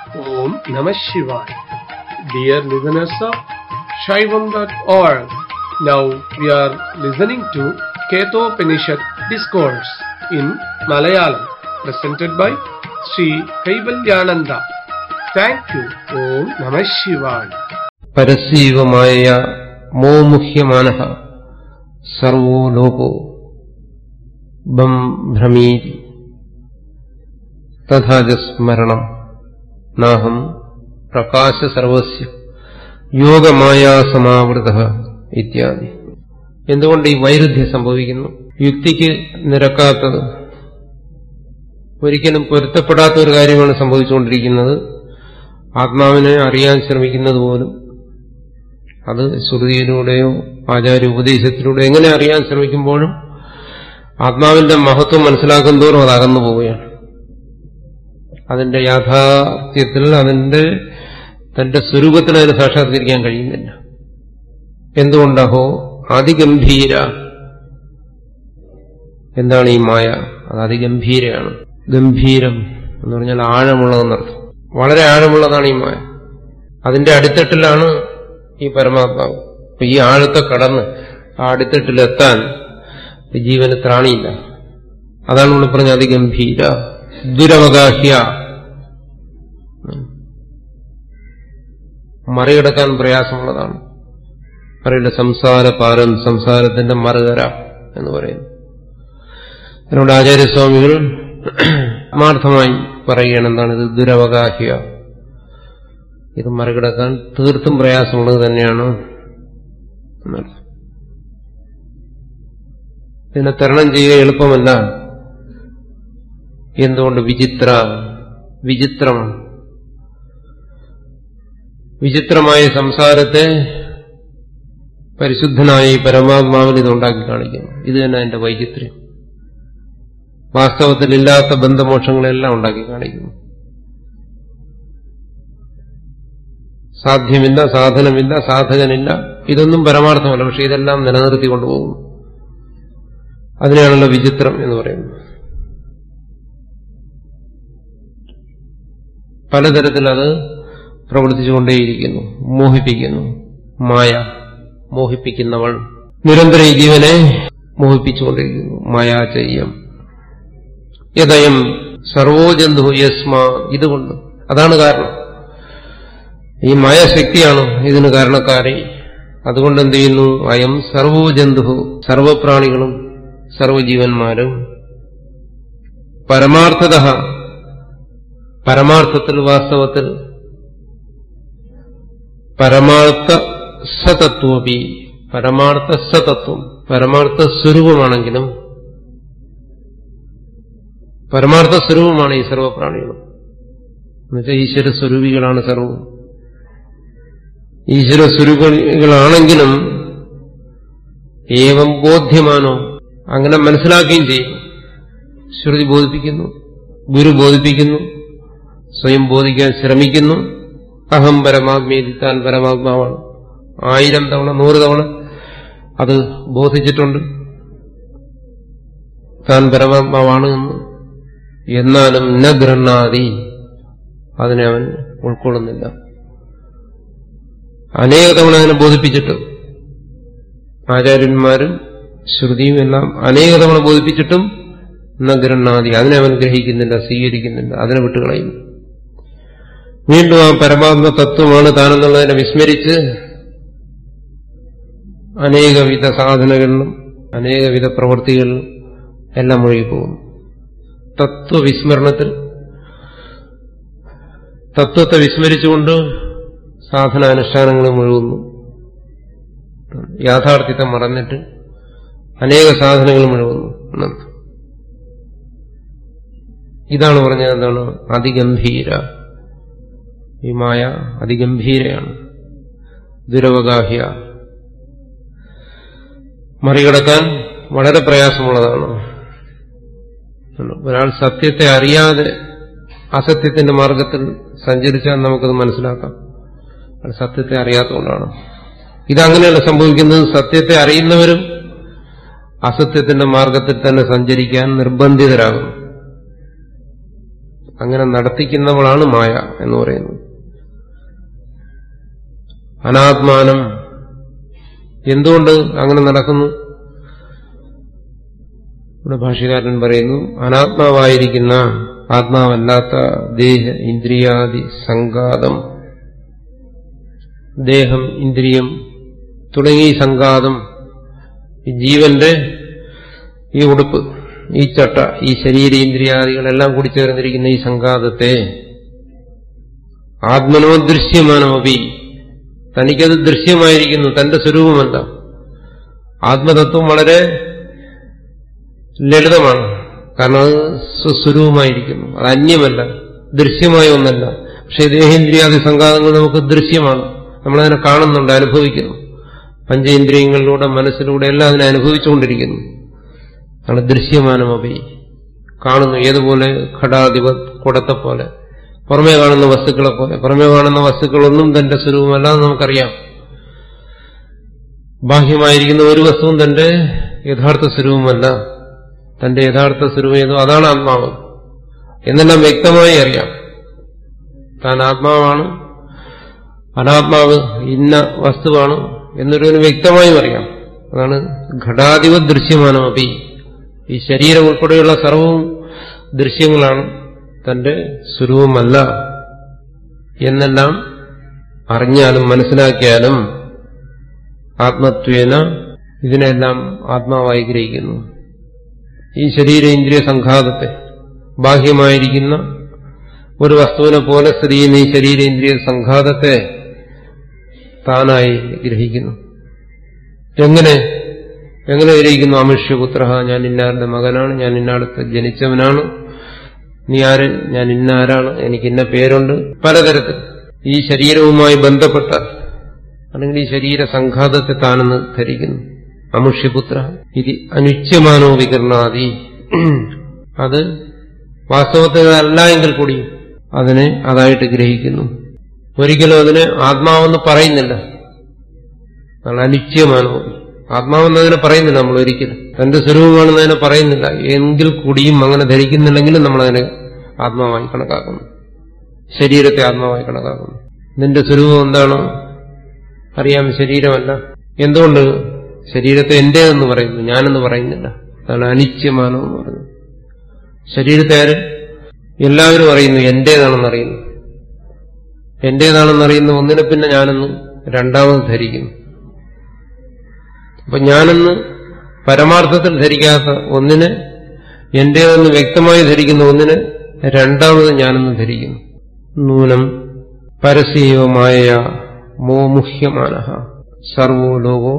Om Namah Shivaya. Dear listeners of Shaivam.org, now we are listening to Ketopanishad Discourse in Malayalam, presented by Sri Kaivalyananda. Thank you. Om Namah Shivaya. പരസ്യവമായ മോമുഹ്യമാന സർവോ ലോകോ ബം ഭ്രമീതി തഥാച സ്മരണം നാഹം പ്രകാശ സർവസ്യ യോഗമായാസമാവൃത ഇത്യാദി എന്തുകൊണ്ട് ഈ വൈരുദ്ധ്യം സംഭവിക്കുന്നു യുക്തിക്ക് നിരക്കാത്തത് ഒരിക്കലും പൊരുത്തപ്പെടാത്ത ഒരു കാര്യമാണ് സംഭവിച്ചുകൊണ്ടിരിക്കുന്നത് ആത്മാവിനെ അറിയാൻ ശ്രമിക്കുന്നത് പോലും അത് ശ്രുതിയിലൂടെയോ ആചാര്യ ഉപദേശത്തിലൂടെ എങ്ങനെ അറിയാൻ ശ്രമിക്കുമ്പോഴും ആത്മാവിന്റെ മഹത്വം മനസ്സിലാക്കും തോറും അത് അകന്നു പോവുകയാണ് അതിന്റെ യാഥാർത്ഥ്യത്തിൽ അതിന്റെ തന്റെ സ്വരൂപത്തിൽ അതിന് സാക്ഷാത്കരിക്കാൻ കഴിയുന്നില്ല എന്തുകൊണ്ടഹോ അതിഗംഭീര എന്താണ് ഈ മായ അത് അതിഗംഭീരയാണ് ഗംഭീരം എന്ന് പറഞ്ഞാൽ ആഴമുള്ളതെന്നർത്ഥം വളരെ ആഴമുള്ളതാണ് ഈ മായ അതിന്റെ അടിത്തട്ടിലാണ് ഈ പരമാത്മാവ് അപ്പൊ ഈ ആഴത്തെ കടന്ന് ആ അടിത്തട്ടിലെത്താൻ ജീവന് ത്രാണിയില്ല അതാണ് നമ്മൾ പറഞ്ഞ അതിഗംഭീര ദുരവകാഹ്യ മറികടക്കാൻ പ്രയാസമുള്ളതാണ് അറിയില്ല സംസാര പാരം സംസാരത്തിന്റെ മറുകര എന്ന് പറയുന്നു അതിനോട് ആചാര്യസ്വാമികൾ ആത്മാർത്ഥമായി പറയുകയാണ് എന്താണ് ഇത് ദുരവകാഹ്യ ഇത് മറികടക്കാൻ തീർത്തും പ്രയാസമുള്ളത് തന്നെയാണ് എന്നർത്ഥം ഇതിനെ തരണം ചെയ്യുക എളുപ്പമല്ല എന്തുകൊണ്ട് വിചിത്ര വിചിത്രമാണ് വിചിത്രമായ സംസാരത്തെ പരിശുദ്ധനായ ഈ പരമാത്മാവിൽ ഇതുണ്ടാക്കി കാണിക്കുന്നു ഇത് തന്നെ അതിന്റെ വൈചിത്ര്യം വാസ്തവത്തിലില്ലാത്ത ബന്ധമോക്ഷങ്ങളെല്ലാം ഉണ്ടാക്കി കാണിക്കുന്നു സാധ്യമില്ല സാധനമില്ല സാധകനില്ല ഇതൊന്നും പരമാർത്ഥമല്ല പക്ഷെ ഇതെല്ലാം നിലനിർത്തി കൊണ്ടുപോകുന്നു അതിനെയാണല്ലോ വിചിത്രം എന്ന് പറയുന്നത് പലതരത്തിൽ അത് പ്രവർത്തിച്ചുകൊണ്ടേയിരിക്കുന്നു മോഹിപ്പിക്കുന്നു മായ മോഹിപ്പിക്കുന്നവൾ നിരന്തരം ഈ ജീവനെ മോഹിപ്പിച്ചുകൊണ്ടിരിക്കുന്നു മായാചര്യം യദയം സർവോജന്തു യസ്മാ ഇതുകൊണ്ട് അതാണ് കാരണം ഈ മായാശക്തിയാണ് ഇതിന് കാരണക്കാരി അതുകൊണ്ട് എന്ത് ചെയ്യുന്നു അയം സർവോജന്തു സർവപ്രാണികളും സർവജീവന്മാരും പരമാർത്ഥത പരമാർത്ഥത്തിൽ വാസ്തവത്തിൽ പരമാർത്ഥ സതത്വപി പരമാർത്ഥ സതത്വം പരമാർത്ഥ സ്വരൂപമാണെങ്കിലും പരമാർത്ഥ സ്വരൂപമാണ് ഈ സർവപ്രാണികളും എന്നുവെച്ചാൽ ഈശ്വര സ്വരൂപികളാണ് സർവവും ഈശ്വര സ്വരൂപികളാണെങ്കിലും ഏവം ബോധ്യമാനോ അങ്ങനെ മനസ്സിലാക്കുകയും ചെയ്യും ശ്രുതി ബോധിപ്പിക്കുന്നു ഗുരു ബോധിപ്പിക്കുന്നു സ്വയം ബോധിക്കാൻ ശ്രമിക്കുന്നു അഹം പരമാത്മീതി താൻ പരമാത്മാവാണ് ആയിരം തവണ നൂറ് തവണ അത് ബോധിച്ചിട്ടുണ്ട് താൻ പരമാത്മാവാണ് എന്ന് എന്നാലും ന ഗൃഹാതി അതിനെ അവൻ ഉൾക്കൊള്ളുന്നില്ല അനേക തവണ അതിനെ ബോധിപ്പിച്ചിട്ട് ആചാര്യന്മാരും ശ്രുതിയും എല്ലാം അനേക തവണ ബോധിപ്പിച്ചിട്ടും ന ഗൃഹാതി അതിനെ അവൻ ഗ്രഹിക്കുന്നില്ല സ്വീകരിക്കുന്നില്ല അതിനെ വിട്ടുകളയുന്നു വീണ്ടും ആ പരമാത്മ തത്വമാണ് താനെന്നുള്ളതിനെ വിസ്മരിച്ച് അനേകവിധ സാധനകളിലും അനേകവിധ പ്രവൃത്തികളിലും എല്ലാം മുഴുകിപ്പോകുന്നു തത്വവിസ്മരണത്തിൽ തത്വത്തെ വിസ്മരിച്ചുകൊണ്ട് സാധനാനുഷ്ഠാനങ്ങൾ മുഴുകുന്നു യാഥാർത്ഥ്യത്തെ മറന്നിട്ട് അനേക സാധനങ്ങൾ മുഴുകുന്നു എന്നർത്ഥം ഇതാണ് പറഞ്ഞത് എന്താണ് അതിഗംഭീര ഈ മായ അതിഗംഭീരയാണ് ദുരവഗാഹ്യ മറികടക്കാൻ വളരെ പ്രയാസമുള്ളതാണ് ഒരാൾ സത്യത്തെ അറിയാതെ അസത്യത്തിന്റെ മാർഗത്തിൽ സഞ്ചരിച്ചാൽ നമുക്കത് മനസ്സിലാക്കാം അത് സത്യത്തെ അറിയാത്തതുകൊണ്ടാണ് ഇതങ്ങനെയല്ല സംഭവിക്കുന്നത് സത്യത്തെ അറിയുന്നവരും അസത്യത്തിന്റെ മാർഗത്തിൽ തന്നെ സഞ്ചരിക്കാൻ നിർബന്ധിതരാകും അങ്ങനെ നടത്തിക്കുന്നവളാണ് മായ എന്ന് പറയുന്നത് അനാത്മാനം എന്തുകൊണ്ട് അങ്ങനെ നടക്കുന്നു ഇവിടെ ഭാഷ്യകാരൻ പറയുന്നു അനാത്മാവായിരിക്കുന്ന ആത്മാവല്ലാത്ത ദേഹ ഇന്ദ്രിയാദി സംഘാതം ദേഹം ഇന്ദ്രിയം തുടങ്ങിയ സംഘാതം ഈ ജീവന്റെ ഈ ഉടുപ്പ് ഈ ചട്ട ഈ ശരീരേന്ദ്രിയാദികളെല്ലാം കൂടി ചേർന്നിരിക്കുന്ന ഈ സംഘാതത്തെ ആത്മനോ ദൃശ്യമാനമപി തനിക്കത് ദൃശ്യമായിരിക്കുന്നു തന്റെ സ്വരൂപമല്ല ആത്മതത്വം വളരെ ലളിതമാണ് കാരണം അത് സ്വസ്വരൂപമായിരിക്കുന്നു അത് അന്യമല്ല ദൃശ്യമായ ഒന്നല്ല പക്ഷെ ദേഹേന്ദ്രിയാദി സംഘാതങ്ങൾ നമുക്ക് ദൃശ്യമാണ് നമ്മളതിനെ കാണുന്നുണ്ട് അനുഭവിക്കുന്നു പഞ്ചേന്ദ്രിയങ്ങളിലൂടെ മനസ്സിലൂടെ എല്ലാം അതിനെ അനുഭവിച്ചുകൊണ്ടിരിക്കുന്നു ആണ് ദൃശ്യമാനമപി കാണുന്നു ഏതുപോലെ ഘടാധിപ കുടത്തെ പോലെ പുറമേ കാണുന്ന വസ്തുക്കളെ പോലെ പുറമേ കാണുന്ന വസ്തുക്കളൊന്നും തന്റെ സ്വരൂപമല്ലാന്ന് നമുക്കറിയാം ബാഹ്യമായിരിക്കുന്ന ഒരു വസ്തുവും തന്റെ യഥാർത്ഥ സ്വരൂപമല്ല തന്റെ യഥാർത്ഥ സ്വരൂപം ഏതോ അതാണ് ആത്മാവ് എന്നെല്ലാം വ്യക്തമായി അറിയാം താൻ ആത്മാവാണ് അനാത്മാവ് ഇന്ന വസ്തുവാണ് എന്നൊരു വ്യക്തമായും അറിയാം അതാണ് ഘടാധിപ ദൃശ്യമാനമപി ഈ ശരീരം ഉൾപ്പെടെയുള്ള സർവവും ദൃശ്യങ്ങളാണ് തന്റെ സ്വരൂപമല്ല എന്നെല്ലാം അറിഞ്ഞാലും മനസ്സിലാക്കിയാലും ആത്മത്വേന ഇതിനെല്ലാം ആത്മാവായി ഗ്രഹിക്കുന്നു ഈ ശരീര ഇന്ദ്രിയ സംഘാതത്തെ ബാഹ്യമായിരിക്കുന്ന ഒരു വസ്തുവിനെ പോലെ സ്ഥിതി ചെയ്യുന്ന ഈ ശരീരേന്ദ്രിയ സംഘാതത്തെ താനായി ഗ്രഹിക്കുന്നു എങ്ങനെ എങ്ങനെ ഗ്രഹിക്കുന്നു അമൃഷ്യപുത്ര ഞാൻ ഇന്നാരുടെ മകനാണ് ഞാൻ ഇന്നാടത്ത് ജനിച്ചവനാണ് നീ ആര് ഞാൻ ഇന്നാരാണ് എനിക്ക് ഇന്ന പേരുണ്ട് പലതരത്തിൽ ഈ ശരീരവുമായി ബന്ധപ്പെട്ട അല്ലെങ്കിൽ ഈ ശരീര സംഘാതത്തെ താനെന്ന് ധരിക്കുന്നു അമുഷ്യപുത്ര ഇത് അനുച്യമാനോ വികരണാദി അത് വാസ്തവത്തിൽ അല്ല എങ്കിൽ കൂടി അതിനെ അതായിട്ട് ഗ്രഹിക്കുന്നു ഒരിക്കലും അതിനെ ആത്മാവെന്ന് പറയുന്നില്ല അതാണ് അനിശ്ചയമാനോ ആത്മാവെന്നതിനെ പറയുന്നില്ല നമ്മൾ ഒരിക്കലും തന്റെ സ്വരൂപമാണെന്നതിനെ പറയുന്നില്ല എങ്കിൽ കൂടിയും അങ്ങനെ ധരിക്കുന്നില്ലെങ്കിലും നമ്മളതിനെ ആത്മാവായി കണക്കാക്കുന്നു ശരീരത്തെ ആത്മാവായി കണക്കാക്കുന്നു നിന്റെ സ്വരൂപം എന്താണോ അറിയാം ശരീരമല്ല എന്തുകൊണ്ട് ശരീരത്തെ എന്റേതെന്ന് പറയുന്നു ഞാനെന്ന് പറയുന്നില്ല അതാണ് അനിശ്ചയമാനം എന്ന് പറയുന്നത് ശരീരത്തെ ആര് എല്ലാവരും അറിയുന്നു എന്റേതാണെന്ന് അറിയുന്നു എന്റേതാണെന്ന് അറിയുന്ന ഒന്നിനെ പിന്നെ ഞാനെന്ന് രണ്ടാമത് ധരിക്കുന്നു അപ്പൊ ഞാനെന്ന് പരമാർത്ഥത്തിൽ ധരിക്കാത്ത ഒന്നിനെ എന്റേതെന്ന് വ്യക്തമായി ധരിക്കുന്ന ഒന്നിനെ രണ്ടാമത് ഞാനെന്ന് ധരിക്കുന്നു നൂനം പരസ്യമായ മോമുഹ്യമാന സർവോ ലോകോ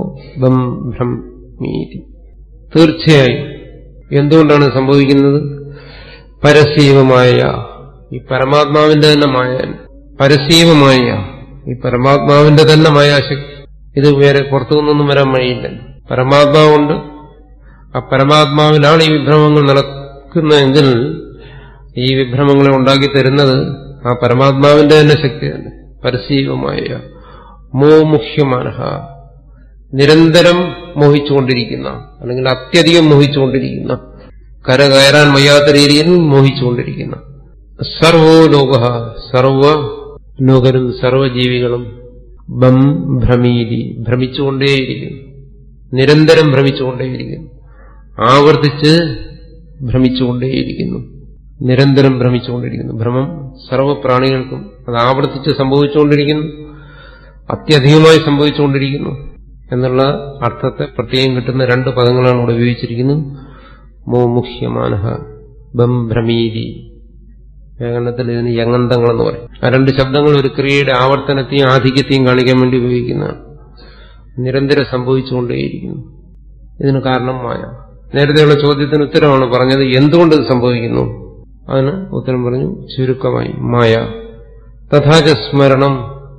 ബംഭ്രമീതി തീർച്ചയായും എന്തുകൊണ്ടാണ് സംഭവിക്കുന്നത് പരസ്യവമായ ഈ പരമാത്മാവിന്റെ തന്നെ മായ പരസ്യവമായ ഈ പരമാത്മാവിന്റെ തന്നെ മായാശക്തി ഇത് വേറെ പുറത്തുനിന്നൊന്നും വരാൻ വഴിയില്ല പരമാത്മാവുണ്ട് ആ പരമാത്മാവിലാണ് ഈ വിഭ്രമങ്ങൾ നടക്കുന്നതെങ്കിൽ ഈ വിഭ്രമങ്ങളെ ഉണ്ടാക്കി തരുന്നത് ആ പരമാത്മാവിന്റെ തന്നെ ശക്തി തന്നെ പരസ്യവമായ മോമുഹ്യമാനഹ നിരന്തരം മോഹിച്ചുകൊണ്ടിരിക്കുന്ന അല്ലെങ്കിൽ അത്യധികം മോഹിച്ചുകൊണ്ടിരിക്കുന്ന കര കയറാൻ വയ്യാത്ത രീതിയിൽ മോഹിച്ചുകൊണ്ടിരിക്കുന്ന സർവോ ലോക സർവ ലോകരും സർവജീവികളും ബം ഭ്രമീതി ഭ്രമിച്ചുകൊണ്ടേയിരിക്കുന്നു നിരന്തരം ഭ്രമിച്ചുകൊണ്ടേയിരിക്കുന്നു ആവർത്തിച്ച് ഭ്രമിച്ചുകൊണ്ടേയിരിക്കുന്നു നിരന്തരം ഭ്രമിച്ചുകൊണ്ടിരിക്കുന്നു ഭ്രമം സർവപ്രാണികൾക്കും അത് ആവർത്തിച്ച് സംഭവിച്ചുകൊണ്ടിരിക്കുന്നു അത്യധികമായി സംഭവിച്ചുകൊണ്ടിരിക്കുന്നു എന്നുള്ള അർത്ഥത്തെ പ്രത്യേകം കിട്ടുന്ന രണ്ട് പദങ്ങളാണ് ഇവിടെ ഉപയോഗിച്ചിരിക്കുന്നത് മോമുഹ്യമാനഹ ബം ഭ്രമീതി വ്യാകരണത്തിൽ ഇതിന് യങ്ങന്തങ്ങൾ എന്ന് പറയും ആ രണ്ട് ശബ്ദങ്ങൾ ഒരു ക്രിയയുടെ ആവർത്തനത്തെയും ആധിക്യത്തെയും കാണിക്കാൻ വേണ്ടി ഉപയോഗിക്കുന്നതാണ് നിരന്തരം സംഭവിച്ചുകൊണ്ടേയിരിക്കുന്നു ഇതിന് കാരണം മായ നേരത്തെയുള്ള ചോദ്യത്തിന് ഉത്തരമാണ് പറഞ്ഞത് എന്തുകൊണ്ട് ഇത് സംഭവിക്കുന്നു അതിന് ഉത്തരം പറഞ്ഞു ചുരുക്കമായി മായ തഥാച സ്മരണം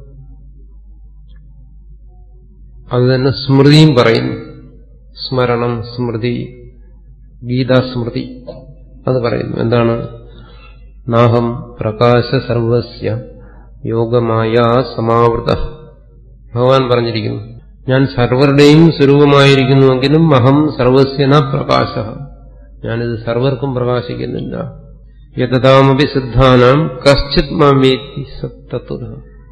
അത് തന്നെ സ്മൃതിയും പറയുന്നു സ്മരണം സ്മൃതി ഗീതാസ്മൃതി അത് പറയുന്നു എന്താണ് നാഹം പ്രകാശ സർവസ്യ യോഗമായ സമാവൃത ഭഗവാൻ പറഞ്ഞിരിക്കുന്നു ഞാൻ സർവരുടെയും സ്വരൂപമായിരിക്കുന്നുവെങ്കിലും അഹം സർവസ്യ ന പ്രകാശ ഞാനിത് സർവർക്കും പ്രകാശിക്കുന്നില്ല യഥാമപി സിദ്ധാനാം കശ്ചിത് മാമേത്തി സത്തത്വ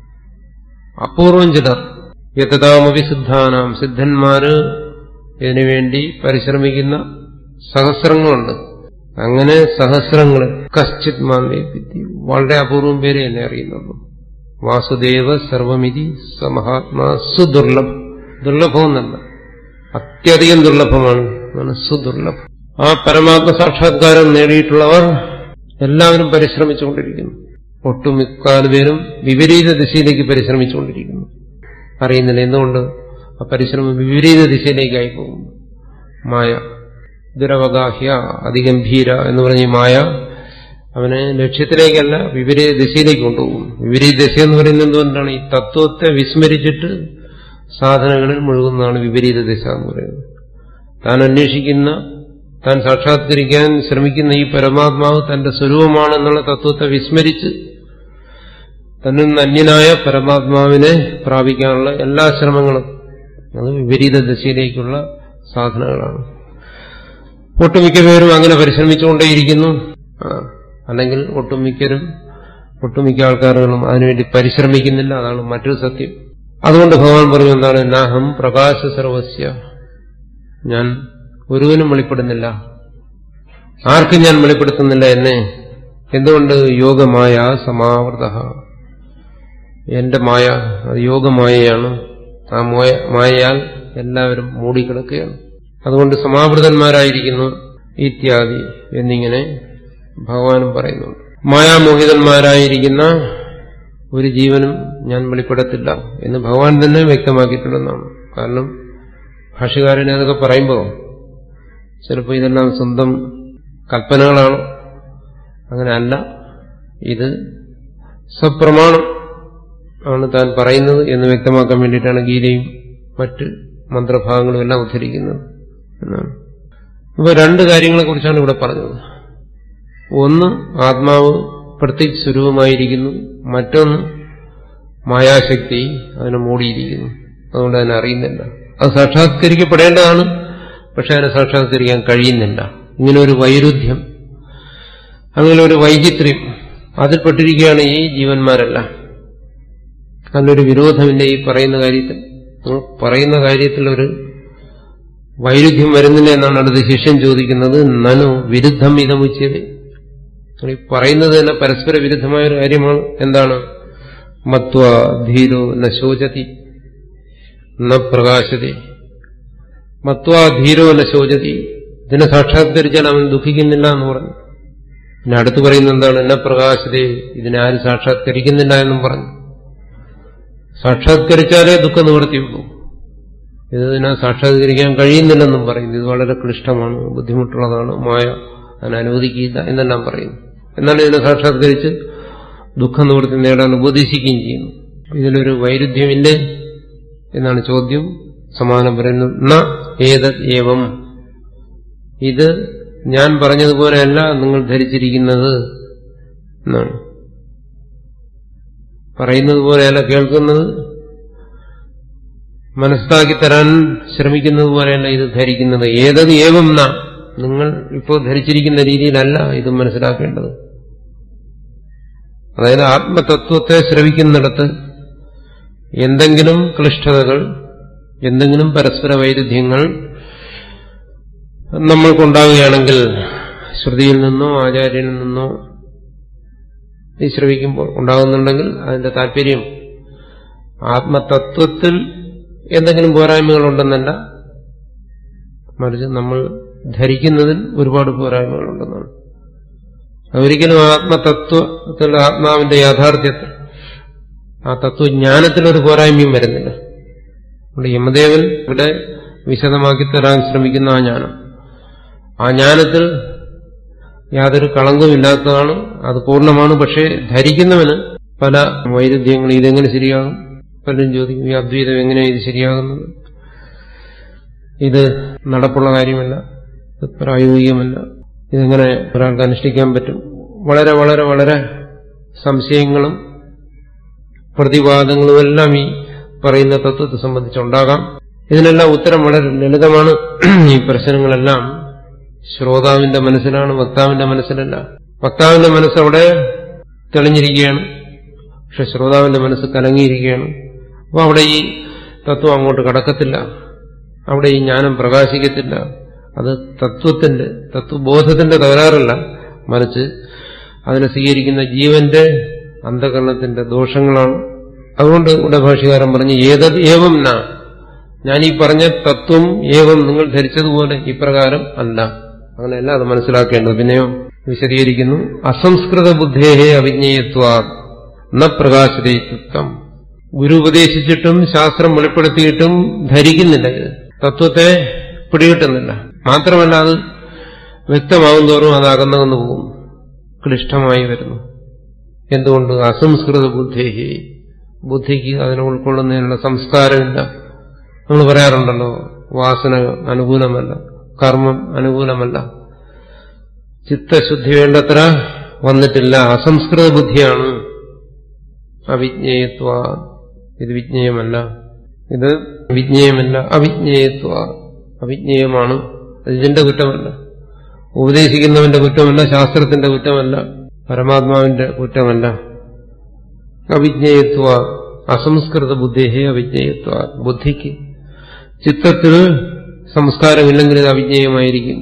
അപൂർവം ചിലർ യഥാമപി സിദ്ധാനാം സിദ്ധന്മാര് ഇതിനുവേണ്ടി പരിശ്രമിക്കുന്ന സഹസ്രങ്ങളുണ്ട് അങ്ങനെ സഹസ്രങ്ങൾ കശ്ചിത് മാമേത്തി വളരെ അപൂർവം പേരെ എന്നെ അറിയുന്നുള്ളൂ വാസുദേവ സർവമിതി സമഹാത്മാ സുദുർലഭം ദുർലഭം എന്നല്ല അത്യധികം ദുർലഭമാണ് എന്നാണ് സുദുർലഭം ആ പരമാത്മ സാക്ഷാത്കാരം നേടിയിട്ടുള്ളവർ എല്ലാവരും പരിശ്രമിച്ചുകൊണ്ടിരിക്കുന്നു ഒട്ടുമിക്കാൽ പേരും വിപരീത ദിശയിലേക്ക് പരിശ്രമിച്ചുകൊണ്ടിരിക്കുന്നു അറിയുന്നില്ല എന്തുകൊണ്ട് ആ പരിശ്രമം വിപരീത ദിശയിലേക്കായി പോകുന്നു മായ ദുരവഗാഹ്യ അതിഗംഭീര എന്ന് പറഞ്ഞ ഈ മായ അവനെ ലക്ഷ്യത്തിലേക്കല്ല വിപരീത ദിശയിലേക്ക് കൊണ്ടുപോകും വിപരീത ദിശ എന്ന് പറയുന്നത് എന്തുകൊണ്ടാണ് ഈ തത്വത്തെ വിസ്മരിച്ചിട്ട് സാധനങ്ങളിൽ മുഴുകുന്നതാണ് വിപരീത ദിശ എന്ന് പറയുന്നത് താൻ അന്വേഷിക്കുന്ന താൻ സാക്ഷാത്കരിക്കാൻ ശ്രമിക്കുന്ന ഈ പരമാത്മാവ് തന്റെ സ്വരൂപമാണെന്നുള്ള തത്വത്തെ വിസ്മരിച്ച് തന്നിൽ നിന്ന് അന്യനായ പരമാത്മാവിനെ പ്രാപിക്കാനുള്ള എല്ലാ ശ്രമങ്ങളും അത് വിപരീത ദിശയിലേക്കുള്ള സാധനങ്ങളാണ് ഒട്ടുമിക്ക പേരും അങ്ങനെ പരിശ്രമിച്ചുകൊണ്ടേയിരിക്കുന്നു ആ, അല്ലെങ്കിൽ ഒട്ടുമിക്കരും ഒട്ടുമിക്ക ആൾക്കാരുകളും അതിനുവേണ്ടി പരിശ്രമിക്കുന്നില്ല അതാണ് മറ്റൊരു സത്യം അതുകൊണ്ട് ഭഗവാൻ പറഞ്ഞു എന്താണ് നാഹം പ്രകാശ സർവസ്യ ഞാൻ ഒരുവനും വെളിപ്പെടുന്നില്ല ആർക്കും ഞാൻ വെളിപ്പെടുത്തുന്നില്ല എന്നെ എന്തുകൊണ്ട് യോഗമായ സമാവൃത എന്റെ മായ അത് യോഗമായയാണ് ആ മോയ മായയാൽ എല്ലാവരും മൂടിക്കിടക്കുകയാണ് അതുകൊണ്ട് സമാവൃതന്മാരായിരിക്കുന്നു ഇത്യാദി എന്നിങ്ങനെ ഭഗവാനും പറയുന്നുണ്ട് മായാമോഹിതന്മാരായിരിക്കുന്ന ഒരു ജീവനും ഞാൻ വെളിപ്പെടത്തില്ല എന്ന് ഭഗവാൻ തന്നെ വ്യക്തമാക്കിയിട്ടുണ്ടെന്നാണ് കാരണം ഭാഷകാരനെ അതൊക്കെ പറയുമ്പോൾ ചിലപ്പോൾ ഇതെല്ലാം സ്വന്തം കൽപ്പനകളാണ് അങ്ങനെ അല്ല ഇത് സപ്രമാണം ആണ് താൻ പറയുന്നത് എന്ന് വ്യക്തമാക്കാൻ വേണ്ടിയിട്ടാണ് ഗീതയും മറ്റ് മന്ത്രഭാഗങ്ങളും എല്ലാം ഉദ്ധരിക്കുന്നത് എന്നാണ് അപ്പോൾ രണ്ട് കാര്യങ്ങളെ കുറിച്ചാണ് ഇവിടെ പറഞ്ഞത് ഒന്ന് ആത്മാവ് പ്രത്യേക സ്വരൂപമായിരിക്കുന്നു മറ്റൊന്ന് മായാശക്തി അതിനെ മൂടിയിരിക്കുന്നു അതുകൊണ്ട് അതിനെ അറിയുന്നില്ല അത് സാക്ഷാത്കരിക്കപ്പെടേണ്ടതാണ് പക്ഷെ അതിനെ സാക്ഷാത്കരിക്കാൻ കഴിയുന്നില്ല ഇങ്ങനെ ഒരു വൈരുദ്ധ്യം അങ്ങനെ ഒരു വൈചിത്ര്യം അതിൽപ്പെട്ടിരിക്കുകയാണ് ഈ ജീവന്മാരെല്ലാം അതിലൊരു വിരോധമില്ല ഈ പറയുന്ന കാര്യത്തിൽ നിങ്ങൾ പറയുന്ന കാര്യത്തിൽ ഒരു വൈരുദ്ധ്യം വരുന്നില്ല എന്നാണ് അടുത്ത ശിഷ്യൻ ചോദിക്കുന്നത് നനു വിരുദ്ധം ഇതമുച്ചത് ഈ പറയുന്നത് തന്നെ പരസ്പര വിരുദ്ധമായ ഒരു കാര്യമാണ് എന്താണ് മത്വ ധീരോ ന ശോചതി ന പ്രകാശതി മത്വാ ധീരോ ന ശോചതി ഇതിനെ സാക്ഷാത്കരിച്ചാൽ അവൻ ദുഃഖിക്കുന്നില്ല എന്ന് പറഞ്ഞു പിന്നെ അടുത്ത് പറയുന്നത് എന്താണ് എന്നെ പ്രകാശതേ ഇതിനെ ആരും സാക്ഷാത്കരിക്കുന്നില്ല എന്നും പറഞ്ഞു സാക്ഷാത്കരിച്ചാലേ ദുഃഖം നിവർത്തിയുള്ളൂ ഇതിനെ സാക്ഷാത്കരിക്കാൻ കഴിയുന്നില്ലെന്നും പറയുന്നു ഇത് വളരെ ക്ലിഷ്ടമാണ് ബുദ്ധിമുട്ടുള്ളതാണ് മായ അതിനെ അനുവദിക്കില്ല എന്നെല്ലാം പറയുന്നു എന്നാൽ ഇതിനെ സാക്ഷാത്കരിച്ച് ദുഃഖ നിവൃത്തി നേടാൻ ഉപദേശിക്കുകയും ചെയ്യുന്നു ഇതിലൊരു വൈരുദ്ധ്യമില്ലേ എന്നാണ് ചോദ്യം സമാനം പറയുന്നു ന ഏതത് ഏവം ഇത് ഞാൻ പറഞ്ഞതുപോലെയല്ല നിങ്ങൾ ധരിച്ചിരിക്കുന്നത് എന്നാണ് പറയുന്നത് പോലെയല്ല കേൾക്കുന്നത് മനസ്സിലാക്കി തരാൻ ശ്രമിക്കുന്നത് പോലെയല്ല ഇത് ധരിക്കുന്നത് ഏതത് ഏവം ന നിങ്ങൾ ഇപ്പോൾ ധരിച്ചിരിക്കുന്ന രീതിയിലല്ല ഇത് മനസ്സിലാക്കേണ്ടത് അതായത് ആത്മതത്വത്തെ ശ്രവിക്കുന്നിടത്ത് എന്തെങ്കിലും ക്ലിഷ്ടതകൾ എന്തെങ്കിലും പരസ്പര വൈരുദ്ധ്യങ്ങൾ നമ്മൾക്കുണ്ടാവുകയാണെങ്കിൽ ശ്രുതിയിൽ നിന്നോ ആചാര്യനിൽ നിന്നോ ഈ ശ്രവിക്കുമ്പോൾ ഉണ്ടാകുന്നുണ്ടെങ്കിൽ അതിന്റെ താല്പര്യം ആത്മതത്വത്തിൽ എന്തെങ്കിലും പോരായ്മകളുണ്ടെന്നല്ല മറിച്ച് നമ്മൾ ധരിക്കുന്നതിൽ ഒരുപാട് പോരായ്മകളുണ്ടെന്നാണ് ഒരിക്കലും ആത്മതത്വത്തിൽ ആത്മാവിന്റെ യാഥാർത്ഥ്യത്തിൽ ആ തത്വജ്ഞാനത്തിലൊരു പോരായ്മയും വരുന്നില്ല അതുകൊണ്ട് യമദേവൻ ഇവിടെ വിശദമാക്കി തരാൻ ശ്രമിക്കുന്ന ആ ജ്ഞാനം ആ ജ്ഞാനത്തിൽ യാതൊരു കളങ്കമില്ലാത്തതാണ് അത് പൂർണ്ണമാണ് പക്ഷേ ധരിക്കുന്നവന് പല വൈരുദ്ധ്യങ്ങളും ഇതെങ്ങനെ ശരിയാകും പലരും ചോദിക്കും ഈ അദ്വൈതം എങ്ങനെയാണ് ഇത് ശരിയാകുന്നത് ഇത് നടപ്പുള്ള കാര്യമല്ല ഇത് പ്രായോഗികമല്ല ഇതെങ്ങനെ ഒരാൾക്ക് അനുഷ്ഠിക്കാൻ പറ്റും വളരെ വളരെ വളരെ സംശയങ്ങളും പ്രതിവാദങ്ങളും എല്ലാം ഈ പറയുന്ന തത്വത്തെ സംബന്ധിച്ചുണ്ടാകാം ഇതിനെല്ലാം ഉത്തരം വളരെ ലളിതമാണ് ഈ പ്രശ്നങ്ങളെല്ലാം ശ്രോതാവിന്റെ മനസ്സിലാണ് വക്താവിന്റെ മനസ്സിലല്ല വക്താവിന്റെ മനസ്സവിടെ തെളിഞ്ഞിരിക്കുകയാണ് പക്ഷെ ശ്രോതാവിന്റെ മനസ്സ് കലങ്ങിയിരിക്കുകയാണ് അപ്പോൾ അവിടെ ഈ തത്വം അങ്ങോട്ട് കടക്കത്തില്ല അവിടെ ഈ ജ്ഞാനം പ്രകാശിക്കത്തില്ല അത് തത്വത്തിന്റെ തത്വബോധത്തിന്റെ തകരാറല്ല മറിച്ച് അതിനെ സ്വീകരിക്കുന്ന ജീവന്റെ അന്ധകരണത്തിന്റെ ദോഷങ്ങളാണ് അതുകൊണ്ട് ഇവിടെ ഭാഷകാരൻ പറഞ്ഞ് ഏതത് ഏവം ന ഞാൻ ഈ പറഞ്ഞ തത്വം ഏവം നിങ്ങൾ ധരിച്ചതുപോലെ ഇപ്രകാരം അല്ല അങ്ങനെയല്ല അത് മനസ്സിലാക്കേണ്ടത് പിന്നെയോ വിശദീകരിക്കുന്നു അസംസ്കൃത ബുദ്ധേഹേ അവിജ്ഞേയത്വാ ന പ്രകാശതത്വം ഗുരു ഉപദേശിച്ചിട്ടും ശാസ്ത്രം വെളിപ്പെടുത്തിയിട്ടും ധരിക്കുന്നില്ല ഇത് തത്വത്തെ പിടികിട്ടുന്നില്ല മാത്രമല്ല അത് വ്യക്തമാകുന്തോറും അത് അകന്നകന്നു പോകുന്നു ക്ലിഷ്ടമായി വരുന്നു എന്തുകൊണ്ട് അസംസ്കൃത ബുദ്ധേഹി ബുദ്ധിക്ക് അതിനെ ഉൾക്കൊള്ളുന്നതിനുള്ള സംസ്കാരമില്ല നമ്മൾ പറയാറുണ്ടല്ലോ വാസന അനുകൂലമല്ല കർമ്മം അനുകൂലമല്ല ചിത്തശുദ്ധി വേണ്ടത്ര വന്നിട്ടില്ല അസംസ്കൃത ബുദ്ധിയാണ് അവിജ്ഞേയത്വ ഇത് വിജ്ഞേയമല്ല ഇത് വിജ്ഞേയമല്ല അവിജ്ഞേയത്വ അവിജ്ഞേയമാണ് അത് ഇതിന്റെ കുറ്റമല്ല ഉപദേശിക്കുന്നവന്റെ കുറ്റമല്ല ശാസ്ത്രത്തിന്റെ കുറ്റമല്ല പരമാത്മാവിന്റെ കുറ്റമല്ല അവിജ്ഞേയത്വ അസംസ്കൃത ബുദ്ധേഹേ അവിജ്ഞേയത്വ ബുദ്ധിക്ക് ചിത്തത്തിൽ സംസ്കാരമില്ലെങ്കിൽ ഇത് അവിജ്ഞേയമായിരിക്കും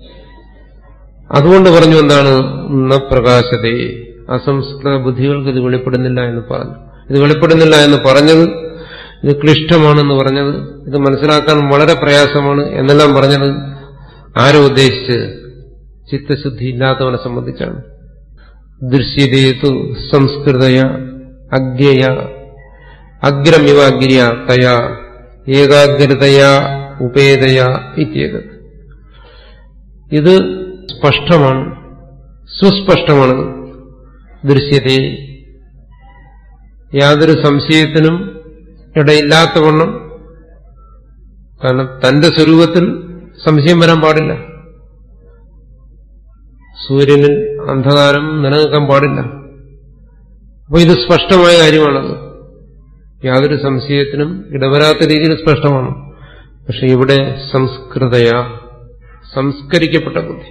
അതുകൊണ്ട് പറഞ്ഞു എന്താണ് ന പ്രകാശത്തെ അസംസ്കൃത ബുദ്ധികൾക്ക് ഇത് വെളിപ്പെടുന്നില്ല എന്ന് പറഞ്ഞു ഇത് വെളിപ്പെടുന്നില്ല എന്ന് പറഞ്ഞത് ഇത് ക്ലിഷ്ടമാണെന്ന് പറഞ്ഞത് ഇത് മനസ്സിലാക്കാൻ വളരെ പ്രയാസമാണ് എന്നെല്ലാം പറഞ്ഞത് ആരോ ഉദ്ദേശിച്ച് ചിത്തശുദ്ധി ഇല്ലാത്തവനെ സംബന്ധിച്ചാണ് ദൃശ്യതേതു സംസ്കൃതയ അഗ്യയ അഗ്രമിവ അഗ്രിയ തയാ ഏകാഗ്രതയാ ഉപേതയ ഇത്യേത് ഇത് സ്പഷ്ടമാണ് സുസ്പഷ്ടമാണ് ദൃശ്യത യാതൊരു സംശയത്തിനും ഇടയില്ലാത്തവണ്ണം കാരണം തന്റെ സ്വരൂപത്തിൽ സംശയം വരാൻ പാടില്ല സൂര്യനിൽ അന്ധകാരം നിലനിൽക്കാൻ പാടില്ല അപ്പോൾ ഇത് സ്പഷ്ടമായ കാര്യമാണത് യാതൊരു സംശയത്തിനും ഇടവരാത്ത രീതിയിൽ സ്പഷ്ടമാണ് പക്ഷെ ഇവിടെ സംസ്കൃതയ സംസ്കരിക്കപ്പെട്ട ബുദ്ധി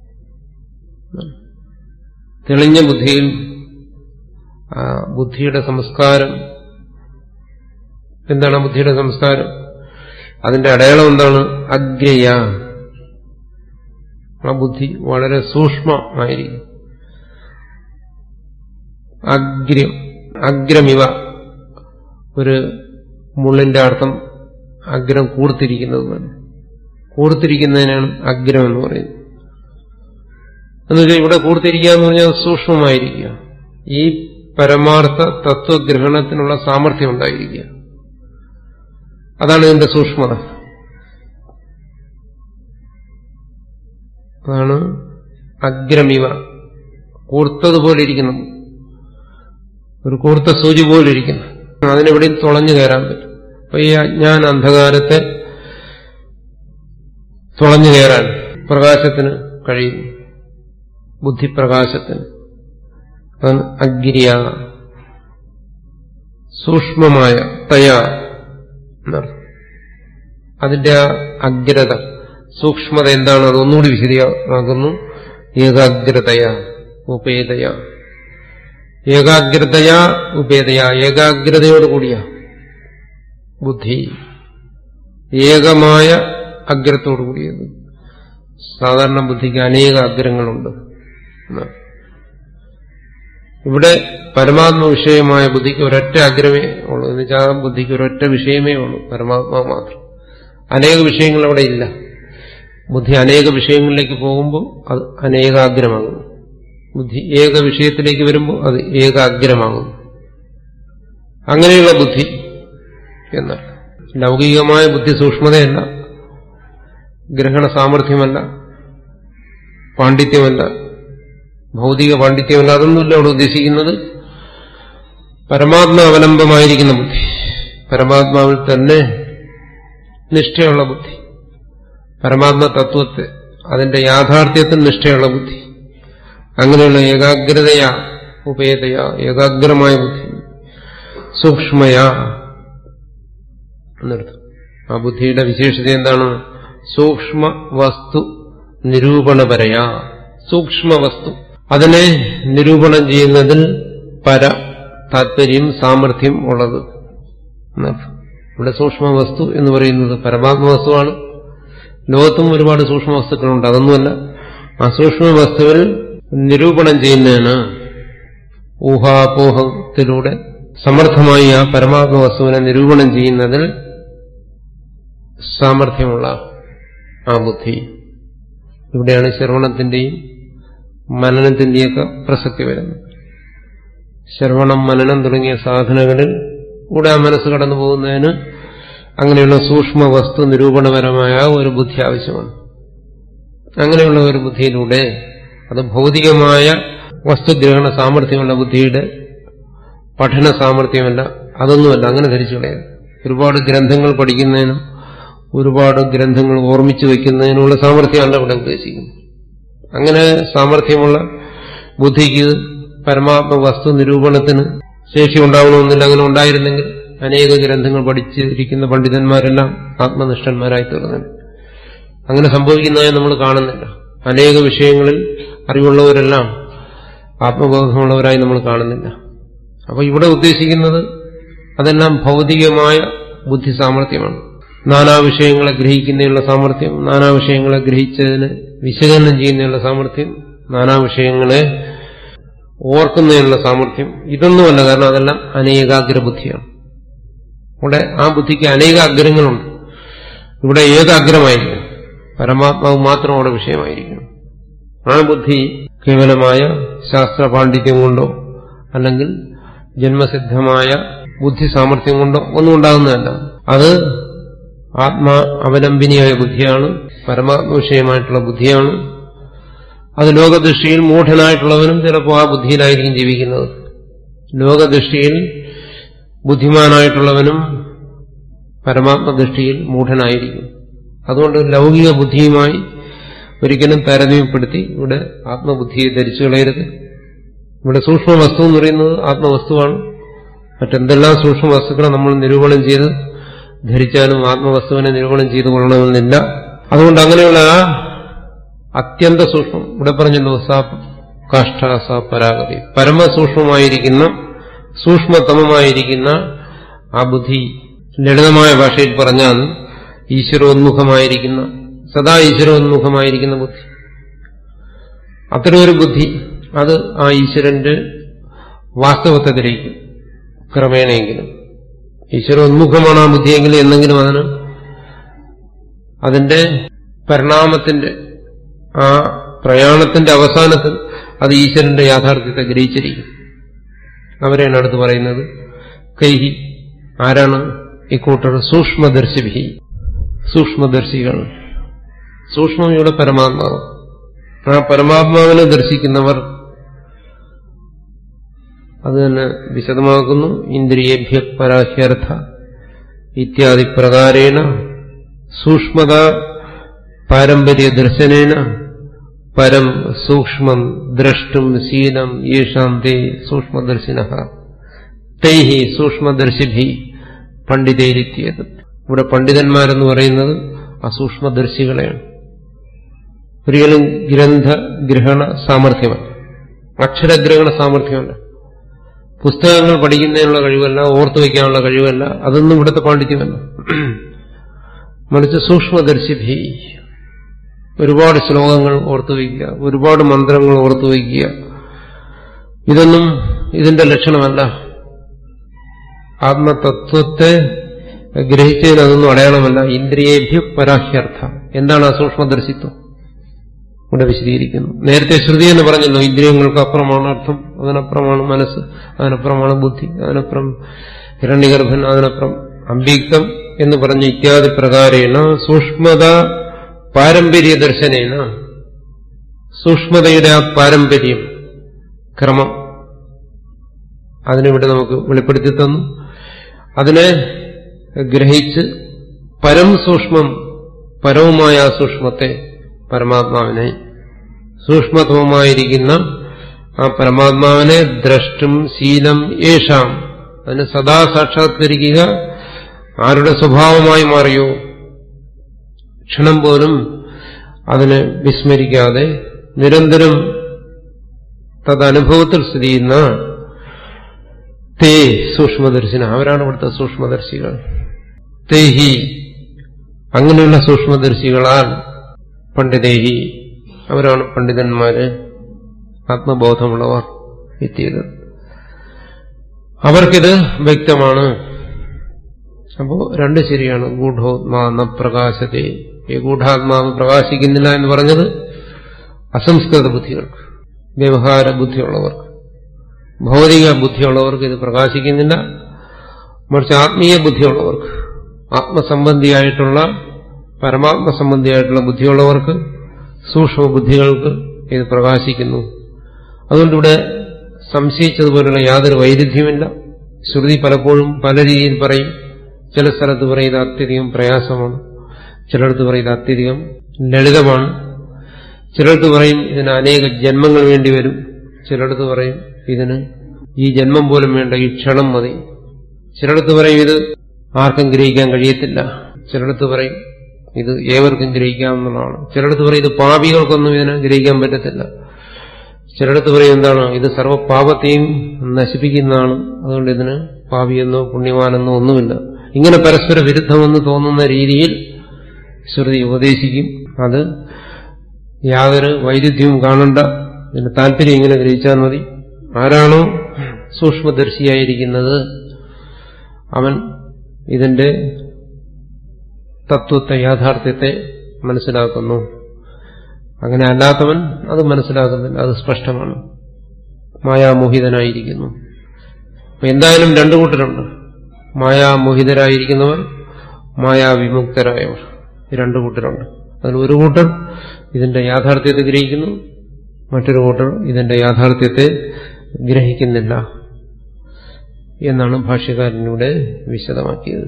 തെളിഞ്ഞ ബുദ്ധിയിൽ ആ ബുദ്ധിയുടെ സംസ്കാരം എന്താണ് ആ ബുദ്ധിയുടെ സംസ്കാരം അതിന്റെ അടയാളം എന്താണ് അഗ്രയ ആ ബുദ്ധി വളരെ സൂക്ഷ്മമായിരിക്കും അഗ്രം അഗ്രമിവ ഒരു മുള്ളിന്റെ അർത്ഥം അഗ്രം കൂർത്തിരിക്കുന്നത് പോലെ കൂർത്തിരിക്കുന്നതിനാണ് അഗ്രം എന്ന് പറയുന്നത് എന്നുവെച്ചാൽ ഇവിടെ കൂർത്തിരിക്കുക എന്ന് പറഞ്ഞാൽ സൂക്ഷ്മമായിരിക്കുക ഈ പരമാർത്ഥ തത്വഗ്രഹണത്തിനുള്ള സാമർഥ്യം ഉണ്ടായിരിക്കുക അതാണ് ഇതിന്റെ സൂക്ഷ്മത അതാണ് അഗ്രമിവ കൂർത്തതുപോലെ ഇരിക്കുന്നു ഒരു കൂർത്ത സൂചി പോലെ ഇരിക്കുന്നു അതിനെവിടെയും തുളഞ്ഞു കയറാൻ പറ്റും അപ്പൊ ഈ അജ്ഞാന അന്ധകാരത്തെ തുളഞ്ഞു കയറാൻ പ്രകാശത്തിന് കഴിയുന്നു ബുദ്ധിപ്രകാശത്തിന് അതാണ് അഗ്രിയ സൂക്ഷ്മമായ തയാ എന്നർത്ഥം അതിന്റെ ആ അഗ്രത സൂക്ഷ്മത എന്താണ് അത് ഒന്നുകൂടി വിശദീകമാക്കുന്നു ഏകാഗ്രതയ ഉപേതയ ഏകാഗ്രതയ ഉപേതയ ഏകാഗ്രതയോടുകൂടിയ ബുദ്ധി ഏകമായ അഗ്രത്തോടു കൂടിയത് സാധാരണ ബുദ്ധിക്ക് അനേക അഗ്രങ്ങളുണ്ട് എന്നാണ്. ഇവിടെ പരമാത്മ വിഷയമായ ബുദ്ധിക്ക് ഒരൊറ്റ അഗ്രമേ ഉള്ളൂ എന്ന് വെച്ചാൽ ആ ബുദ്ധിക്ക് ഒരൊറ്റ വിഷയമേ ഉള്ളൂ പരമാത്മാ മാത്രം അനേക വിഷയങ്ങൾ അവിടെ ഇല്ല ബുദ്ധി അനേക വിഷയങ്ങളിലേക്ക് പോകുമ്പോൾ അത് അനേകാഗ്രമാകുന്നു ബുദ്ധി ഏക വിഷയത്തിലേക്ക് വരുമ്പോൾ അത് ഏകാഗ്രമാകുന്നു അങ്ങനെയുള്ള ബുദ്ധി എന്നാൽ ലൗകികമായ ബുദ്ധി സൂക്ഷ്മതയല്ല ഗ്രഹണ സാമർഥ്യമല്ല പാണ്ഡിത്യമല്ല ഭൗതിക പാണ്ഡിത്യമല്ല അതൊന്നുമില്ല അവിടെ ഉദ്ദേശിക്കുന്നത് പരമാത്മ അവലംബമായിരിക്കുന്ന ബുദ്ധി പരമാത്മാവിൽ തന്നെ നിഷ്ഠയുള്ള ബുദ്ധി പരമാത്മ തത്വത്തെ അതിന്റെ യാഥാർത്ഥ്യത്തിൽ നിഷ്ഠയുള്ള ബുദ്ധി അങ്ങനെയുള്ള ഏകാഗ്രതയാ ഉപേതയാ ഏകാഗ്രമായ ബുദ്ധി സൂക്ഷ്മയാ എന്നർത്ഥം ആ ബുദ്ധിയുടെ വിശേഷത എന്താണ് സൂക്ഷ്മ വസ്തു നിരൂപണപരയാ സൂക്ഷ്മ വസ്തു അതിനെ നിരൂപണം ചെയ്യുന്നതിൽ പര താത്പര്യം സാമർഥ്യം ഉള്ളത് എന്നർത്ഥം ഇവിടെ സൂക്ഷ്മ വസ്തു എന്ന് പറയുന്നത് പരമാത്മ വസ്തുവാണ് ലോകത്തും ഒരുപാട് സൂക്ഷ്മ വസ്തുക്കളുണ്ട് അതൊന്നുമല്ല ആ സൂക്ഷ്മ വസ്തുവിൽ നിരൂപണം ചെയ്യുന്നതിന് ഊഹാപോഹത്തിലൂടെ സമർത്ഥമായി ആ പരമാത്മ വസ്തുവിനെ നിരൂപണം ചെയ്യുന്നതിൽ സാമർഥ്യമുള്ള ആ ബുദ്ധി ഇവിടെയാണ് ശ്രവണത്തിന്റെയും മനനത്തിന്റെയൊക്കെ പ്രസക്തി വരുന്നത് ശ്രവണം മനനം തുടങ്ങിയ സാധനങ്ങളിൽ കൂടെ ആ മനസ്സ് കടന്നു പോകുന്നതിന് അങ്ങനെയുള്ള സൂക്ഷ്മ വസ്തു നിരൂപണപരമായ ഒരു ബുദ്ധി ആവശ്യമാണ് അങ്ങനെയുള്ള ഒരു ബുദ്ധിയിലൂടെ അത് ഭൗതികമായ വസ്തുഗ്രഹണ സാമർഥ്യമുള്ള ബുദ്ധിയുടെ പഠന സാമർഥ്യമല്ല അതൊന്നുമല്ല അങ്ങനെ ധരിച്ചു കളയരുത് ഒരുപാട് ഗ്രന്ഥങ്ങൾ പഠിക്കുന്നതിനും ഒരുപാട് ഗ്രന്ഥങ്ങൾ ഓർമ്മിച്ചു വയ്ക്കുന്നതിനുള്ള സാമർഥ്യമല്ല ഇവിടെ ഉദ്ദേശിക്കുന്നത് അങ്ങനെ സാമർഥ്യമുള്ള ബുദ്ധിക്ക് പരമാത്മ വസ്തു നിരൂപണത്തിന് ശേഷി ഉണ്ടാവണമെന്നില്ല അങ്ങനെ ഉണ്ടായിരുന്നെങ്കിൽ അനേക ഗ്രന്ഥങ്ങൾ പഠിച്ചിരിക്കുന്ന പണ്ഡിതന്മാരെല്ലാം ആത്മനിഷ്ഠന്മാരായി തീർന്നു അങ്ങനെ സംഭവിക്കുന്നതായി നമ്മൾ കാണുന്നില്ല അനേക വിഷയങ്ങളിൽ അറിവുള്ളവരെല്ലാം ആത്മബോധമുള്ളവരായി നമ്മൾ കാണുന്നില്ല അപ്പൊ ഇവിടെ ഉദ്ദേശിക്കുന്നത് അതെല്ലാം ഭൗതികമായ ബുദ്ധി സാമർഥ്യമാണ് നാനാ വിഷയങ്ങളെ ഗ്രഹിക്കുന്നതിനുള്ള സാമർഥ്യം നാനാ വിഷയങ്ങളെ ഗ്രഹിച്ചതിന് വിശകലനം ചെയ്യുന്നതിനുള്ള സാമർഥ്യം നാനാ വിഷയങ്ങളെ ഓർക്കുന്നതിനുള്ള സാമർഥ്യം ഇതൊന്നുമല്ല കാരണം അതെല്ലാം അനേകാഗ്ര ബുദ്ധിയാണ് ഇവിടെ ആ ബുദ്ധിക്ക് അനേകാഗ്രങ്ങളുണ്ട് ഇവിടെ ഏകാഗ്രമായിരിക്കും പരമാത്മാവ് മാത്രം അവിടെ വിഷയമായിരിക്കണം ആ ബുദ്ധി കേവലമായ ശാസ്ത്ര പാണ്ഡിത്യം കൊണ്ടോ അല്ലെങ്കിൽ ജന്മസിദ്ധമായ ബുദ്ധി സാമർഥ്യം കൊണ്ടോ ഒന്നും ഉണ്ടാകുന്നതല്ല അത് ആത്മാ അവലംബിനിയായ ബുദ്ധിയാണ് പരമാത്മ വിഷയമായിട്ടുള്ള ബുദ്ധിയാണ് അത് ലോകദൃഷ്ടിയിൽ മൂഢനായിട്ടുള്ളവനും ചിലപ്പോൾ ആ ബുദ്ധിയിലായിരിക്കും ജീവിക്കുന്നത് ലോകദൃഷ്ടിയിൽ ബുദ്ധിമാനായിട്ടുള്ളവനും പരമാത്മദൃഷ്ടിയിൽ മൂഢനായിരിക്കും അതുകൊണ്ട് ലൗകിക ബുദ്ധിയുമായി ഒരിക്കലും താരതമ്യപ്പെടുത്തി ഇവിടെ ആത്മബുദ്ധിയെ ധരിച്ചു കളയരുത് ഇവിടെ സൂക്ഷ്മ വസ്തു എന്ന് പറയുന്നത് ആത്മവസ്തുവാണ് മറ്റെന്തെല്ലാം സൂക്ഷ്മ വസ്തുക്കളെ നമ്മൾ നിരൂപണം ചെയ്ത് ധരിച്ചാലും ആത്മവസ്തുവിനെ നിരൂപണം ചെയ്തു കൊള്ളണമെന്നില്ല അതുകൊണ്ട് അങ്ങനെയുള്ള ആ അത്യന്ത സൂക്ഷ്മം ഇവിടെ പറഞ്ഞല്ലോ സാ കാഷ്ഠ സാ പരാഗതി പരമസൂക്ഷ്മമായിരിക്കുന്ന സൂക്ഷ്മതമമായിരിക്കുന്ന ആ ബുദ്ധി ലളിതമായ ഭാഷയിൽ പറഞ്ഞാൽ ഈശ്വരോന്മുഖമായിരിക്കുന്ന സദാ ഈശ്വരോന്മുഖമായിരിക്കുന്ന ബുദ്ധി അത്തരമൊരു ബുദ്ധി അത് ആ ഈശ്വരന്റെ വാസ്തവത്തെ ഗ്രഹിക്കും ക്രമേണയെങ്കിലും ഈശ്വരോന്മുഖമാണ് ആ ബുദ്ധിയെങ്കിലും എന്നെങ്കിലും അതിന് അതിന്റെ പരിണാമത്തിന്റെ ആ പ്രയാണത്തിന്റെ അവസാനത്തിൽ അത് ഈശ്വരന്റെ യാഥാർത്ഥ്യത്തെ ഗ്രഹിച്ചിരിക്കും അവരെയാണ് അടുത്ത് പറയുന്നത് കൈഹി ആരാണ് ഇക്കൂട്ടർ സൂക്ഷ്മദർശിഭി സൂക്ഷ്മദർശികൾ സൂക്ഷ്മം ഇവിടെ പരമാത്മാവ് ആ പരമാത്മാവിനെ ദർശിക്കുന്നവർ അത് തന്നെ വിശദമാക്കുന്നു ഇന്ദ്രിയേഭ്യ പരാഹ്യർത്ഥ ഇത്യാദി പ്രകാരേണ സൂക്ഷ്മത പാരമ്പര്യ ദർശനേന പരം സൂക്ഷ്മം ദ്രഷ്ടും ശീലം യേഷാം തേ സൂക്ഷ്മദർശിന തൈഹി സൂക്ഷ്മദർശിഭി പണ്ഡിതേരിത്തിയത് ഇവിടെ പണ്ഡിതന്മാരെന്ന് പറയുന്നത് അസൂക്ഷ്മദർശികളെയാണ് ഒരിക്കലും ഗ്രന്ഥഗ്രഹണ സാമർഥ്യമല്ല അക്ഷരഗ്രഹണ സാമർഥ്യമല്ല പുസ്തകങ്ങൾ പഠിക്കുന്നതിനുള്ള കഴിവല്ല ഓർത്തുവയ്ക്കാനുള്ള കഴിവല്ല അതൊന്നും ഇവിടുത്തെ പാണ്ഡിത്യമല്ല മറിച്ച് സൂക്ഷ്മദർശിഭി ഒരുപാട് ശ്ലോകങ്ങൾ ഓർത്തുവയ്ക്കുക ഒരുപാട് മന്ത്രങ്ങൾ ഓർത്തുവയ്ക്കുക ഇതൊന്നും ഇതിന്റെ ലക്ഷണമല്ല ആത്മതത്വത്തെ ഗ്രഹിച്ചതിന് അതൊന്നും അടയാളമല്ല ഇന്ദ്രിയേഭ്യ പരാഹ്യർത്ഥ എന്താണ് ആ സൂക്ഷ്മദർശിത്വം ഇവിടെ വിശദീകരിക്കുന്നു നേരത്തെ ശ്രുതി എന്ന് പറഞ്ഞല്ലോ ഇന്ദ്രിയങ്ങൾക്ക് അപ്പുറമാണ് അർത്ഥം അതിനപ്പുറമാണ് മനസ്സ് അതിനപ്പുറമാണ് ബുദ്ധി അതിനപ്പുറം ഹിരണ്യഗർഭൻ അതിനപ്പുറം അമ്പീക്തം എന്ന് പറഞ്ഞ ഇത്യാദി പ്രകാരേണ സൂക്ഷ്മത പാരമ്പര്യ ദർശനേന സൂക്ഷ്മതയുടെ ആ പാരമ്പര്യം ക്രമം അതിനിവിടെ നമുക്ക് വെളിപ്പെടുത്തി തന്നു അതിനെ ഗ്രഹിച്ച് പരം സൂക്ഷ്മം പരവുമായ ആ സൂക്ഷ്മത്തെ പരമാത്മാവിനെ സൂക്ഷ്മതമമായിരിക്കുന്ന ആ പരമാത്മാവിനെ ദ്രഷ്ടും ശീലം യേശാം അതിനെ സദാ സാക്ഷാത്കരിക്കുക ആരുടെ സ്വഭാവമായി മാറിയോ ക്ഷണം പോലും അതിനെ വിസ്മരിക്കാതെ നിരന്തരം തദനുഭവത്തിൽ സ്ഥിതി ചെയ്യുന്ന തേ സൂക്ഷ്മദർശിന അവരാണ് ഇവിടുത്തെ സൂക്ഷ്മദർശികൾ തേഹി അങ്ങനെയുള്ള സൂക്ഷ്മദർശികളാൽ പണ്ഡിതേഹി അവരാണ് പണ്ഡിതന്മാര് ആത്മബോധമുള്ളവർ എത്തിയത് അവർക്കിത് വ്യക്തമാണ് അപ്പോ രണ്ട് ശരിയാണ് ഗൂഢോത്മാ പ്രകാശത്തെ ഈ ഗൂഢാത്മാവ് പ്രകാശിക്കുന്നില്ല എന്ന് പറഞ്ഞത് അസംസ്കൃത ബുദ്ധികൾക്ക് വ്യവഹാര ബുദ്ധിയുള്ളവർക്ക് ഭൗതിക ബുദ്ധിയുള്ളവർക്ക് ഇത് പ്രകാശിക്കുന്നില്ല മറിച്ച് ആത്മീയ ബുദ്ധിയുള്ളവർക്ക് ആത്മസംബന്ധിയായിട്ടുള്ള പരമാത്മ സംബന്ധിയായിട്ടുള്ള ബുദ്ധിയുള്ളവർക്ക് സൂക്ഷ്മ ബുദ്ധികൾക്ക് ഇത് പ്രകാശിക്കുന്നു അതുകൊണ്ടിവിടെ സംശയിച്ചതുപോലുള്ള യാതൊരു വൈരുദ്ധ്യമില്ല ശ്രുതി പലപ്പോഴും പല രീതിയിൽ പറയും ചില സ്ഥലത്ത് പറയും ഇത് അത്യധികം പ്രയാസമാണ് ചിലടത്ത് പറയും ഇത് അത്യധികം ലളിതമാണ് ചിലടത്ത് പറയും ഇതിന് അനേക ജന്മങ്ങൾ വേണ്ടി വരും ചിലടത്ത് പറയും ഇതിന് ഈ ജന്മം പോലും വേണ്ട ഈ ക്ഷണം മതി ചിലടത്ത് പറയും ഇത് ആർക്കും ഗ്രഹിക്കാൻ കഴിയത്തില്ല ചിലടത്ത് പറയും ഇത് ഏവർക്കും ഗ്രഹിക്കാവുന്നതാണ് ചിലടത്ത് പറയും ഇത് പാപികൾക്കൊന്നും ഇതിനെ ഗ്രഹിക്കാൻ പറ്റത്തില്ല ചിലടത്ത് പറയും എന്താണ് ഇത് സർവ്വ പാപത്തെയും നശിപ്പിക്കുന്നതാണ് അതുകൊണ്ട് ഇതിന് പാപിയെന്നോ പുണ്യവാനെന്നോ ഒന്നുമില്ല ഇങ്ങനെ പരസ്പര വിരുദ്ധമെന്ന് തോന്നുന്ന രീതിയിൽ ശ്രുതി ഉപദേശിക്കും അത് യാതൊരു വൈരുദ്ധ്യവും കാണണ്ട ഇതിന്റെ താല്പര്യം ഇങ്ങനെ ഗ്രഹിച്ചാൽ മതി ആരാണോ സൂക്ഷ്മദർശിയായിരിക്കുന്നത് അവൻ ഇതിന്റെ തത്വത്തെ യാഥാർത്ഥ്യത്തെ മനസ്സിലാക്കുന്നു അങ്ങനെ അല്ലാത്തവൻ അത് മനസ്സിലാക്കുന്നില്ല അത് സ്പഷ്ടമാണ് മായാമോഹിതനായിരിക്കുന്നു അപ്പൊ എന്തായാലും രണ്ടു കൂട്ടരുണ്ട് മായാമോഹിതരായിരിക്കുന്നവർ മായാവിമുക്തരായവർ ഈ രണ്ടു കൂട്ടരുണ്ട് അതിൽ ഒരു കൂട്ടർ ഇതിന്റെ യാഥാർത്ഥ്യത്തെ ഗ്രഹിക്കുന്നു മറ്റൊരു കൂട്ടർ ഇതിന്റെ യാഥാർത്ഥ്യത്തെ ഗ്രഹിക്കുന്നില്ല എന്നാണ് ഭാഷ്യകാരനിലൂടെ വിശദമാക്കിയത്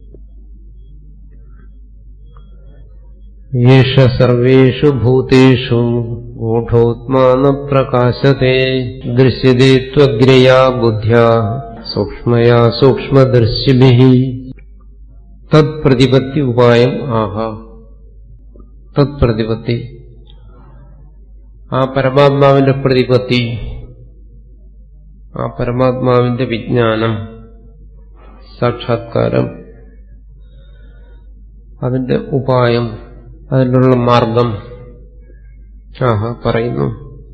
യേഷ സർവേഷു ഭൂതേഷു ഗൂഢോത്മാന പ്രകാശത്തെ ദൃശ്യതേ ത്വഗ്രയാ ബുദ്ധ്യാ സൂക്ഷ്മയാ സൂക്ഷ്മദർശിഭി തത്പ്രതിപത്തി ഉപായം ആഹ തത്പ്രതിപത്തി ആ പരമാത്മാവിന്റെ പ്രതിപത്തി ആ പരമാത്മാവിന്റെ വിജ്ഞാനം സാക്ഷാത്കാരം അതിന്റെ ഉപായം അതിനുള്ള മാർഗം ആഹ പറയുന്നു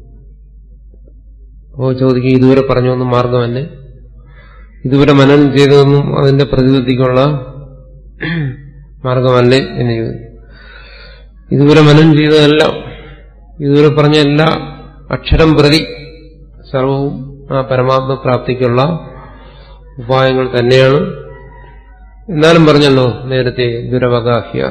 ഓ ചോദിക്കും ഇതുവരെ പറഞ്ഞൊന്നും മാർഗമല്ലേ ഇതുവരെ മനനം ചെയ്തതൊന്നും അതിന്റെ പ്രതിബദ്ധിക്കുള്ള മാർഗമല്ലേ എന്ന് ചോദിക്കും ഇതുവരെ മനനം ചെയ്തതെല്ലാം ഇതുവരെ പറഞ്ഞ എല്ലാ അക്ഷരം പ്രതി സർവവും ആ പരമാത്മ പ്രാപ്തിക്കുള്ള ഉപായങ്ങൾ തന്നെയാണ് എന്നാലും പറഞ്ഞല്ലോ നേരത്തെ ദുരവഗാഹ്യ